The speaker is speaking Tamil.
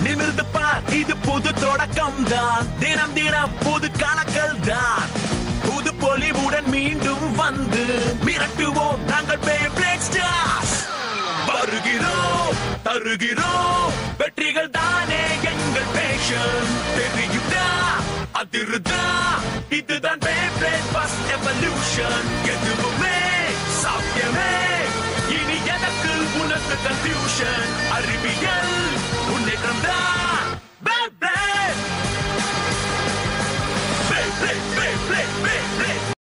நிமிர்ந்து பார் இது புது தொடக்கம் தான் தினம் தினம் புது கணக்கள் தான் புது பொலிவுடன் மீண்டும் வந்து மிரட்டுவோம் நாங்கள் Beyblade Stars. வருகிறோம் தருகிறோம் வெற்றிகள் தானே எங்கள் பேஷன் தெரியுதா அதிருதா இதுதான் Beyblade First Evolution எதுவுமே சாத்தியமே இனி எனக்கு உனக்கு கன்ஃபியூஷன் அறிவியல் முன்னேற்றம் தான் Beyblade Beyblade Beyblade Beyblade